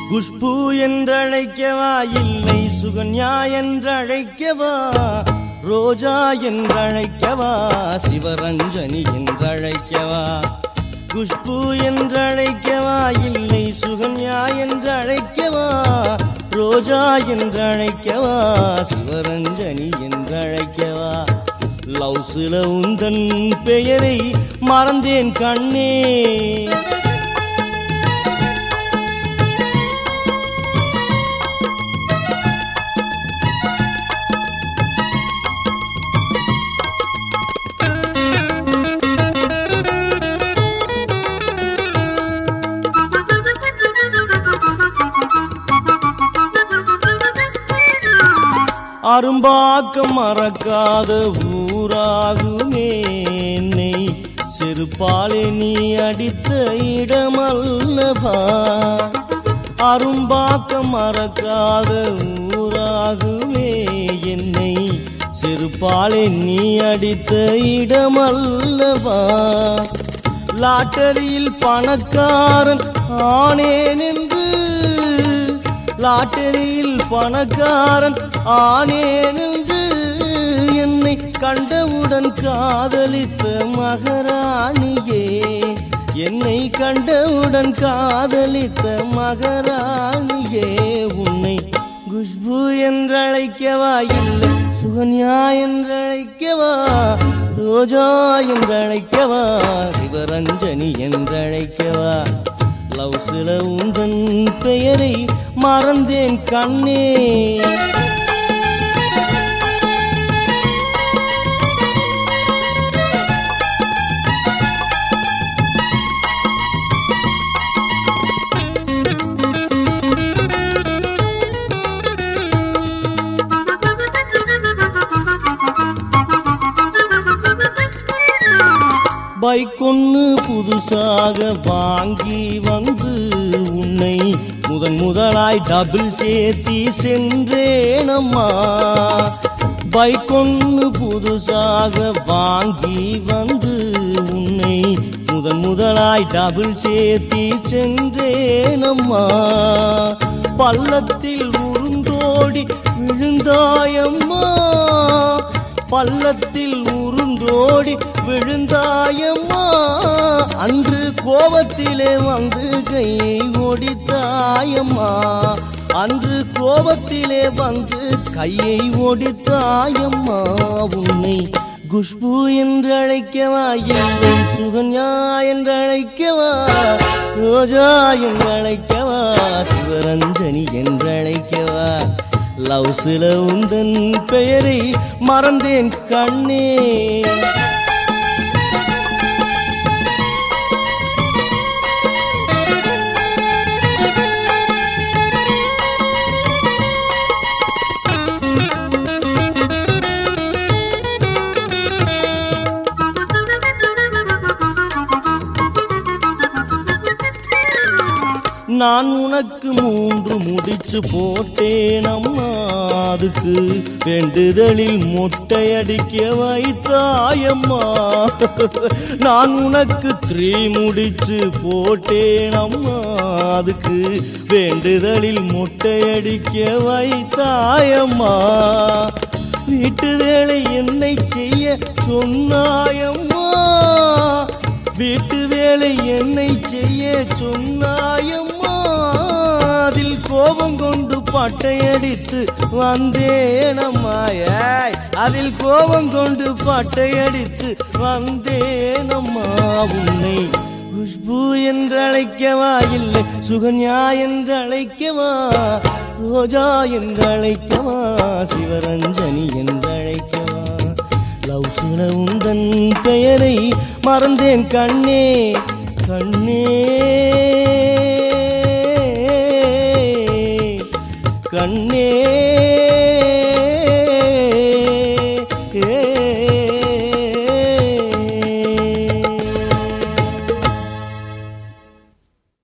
குஷ்பு என்றழைக்கவா இல்லை சுகன்யா என்றழைக்கவா ரோஜா என்றழைக்கவா சிவரஞ்சனி என்றழைக்கவா குஷ்பு என்றழைக்கவா இல்லை சுகன்யா என்றழைக்கவா ரோஜா என்றழைக்கவா சிவரஞ்சனி என்றழைக்கவா லவ்ஸுல உந்தன் பெயரை மறந்தேன் கண்ணே அரும்பாக்கம் மறக்காத ஊராகுமே என்னை செருப்பாலே நீ அடித்த இடமல்லவா அரும்பாக்கம் மறக்காத ஊராகுமே என்னை செருப்பாலே நீ அடித்த இடமல்லவா லாட்டரியில் பணக்காரன் ஆனேன் என்று லாட்டரியில் பணக்காரன் ஆனேன் என்று என்னை கண்டவுடன் காதலித்த மகராணியே என்னை கண்டவுடன் காதலித்த மகராணியே உன்னை குஷ்பு என்றழைக்கவா இல்லை சுகன்யா என்றழைக்கவா ரோஜா என்றழைக்கவா சிவரஞ்சனி என்றழைக்கவா லவ்ஸில உந்தன் பெயரை மறந்தேன் கண்ணே பைக் ஒன்று புதுசாக வாங்கி வந்து உன்னை முதன் முதலாய் டபுள் சேர்த்தி சென்றேனம்மா பைக் ஒன்று புதுசாக வாங்கி வந்து உன்னை முதன் முதலாய் டபுள் சேர்த்தி சென்றேனம்மா பள்ளத்தில் உருண்டோடி விழுந்தாயம்மா பள்ளத்தில் உருண்டோடி விழுந்தாயம்மா அன்று கோபத்திலே வந்து கையை ஒடித்தாயம்மா அன்று கோபத்திலே வந்து கையை ஒடித்தாயம்மா உன்னை குஷ்பு என்று அழைக்கவா இல்லை சுகன்யா என்று அழைக்கவா ரோஜா என்று அழைக்கவா சிவரஞ்சனி என்று அழைக்கவா லவ்ஸில உந்தன் பெயரை மறந்தேன் கண்ணே நான் உனக்கு மூன்று முடிச்சு போட்டேன் அம்மா அதுக்கு வேண்டுதலில் மொட்டையடிக்க வைத்தாயம்மா நான் உனக்கு த்ரீ முடிச்சு போட்டேன் அம்மா அதுக்கு வேண்டுதலில் மொட்டையடிக்க வைத்தாயம்மா வீட்டு வேலை என்னை செய்ய சொன்னாயம்மா வீட்டு வேலை என்னை செய்ய சொன்னாயம்மா அதில் கோபம் கொண்டு பட்டையடித்து வந்தேனம்மாய அதில் கோபம் கொண்டு பட்டையடித்து வந்தேனம்மா உன்னை குஷ்பு என்று அழைக்கவா இல்லை சுகன்யா என்று அழைக்கவா ரோஜா என்று அழைக்கவா சிவரஞ்சனி என்று அழைக்கவா லவ்ஸுல உந்தன் பெயரை மறந்தேன் கண்ணே கண்ணே கண்ணே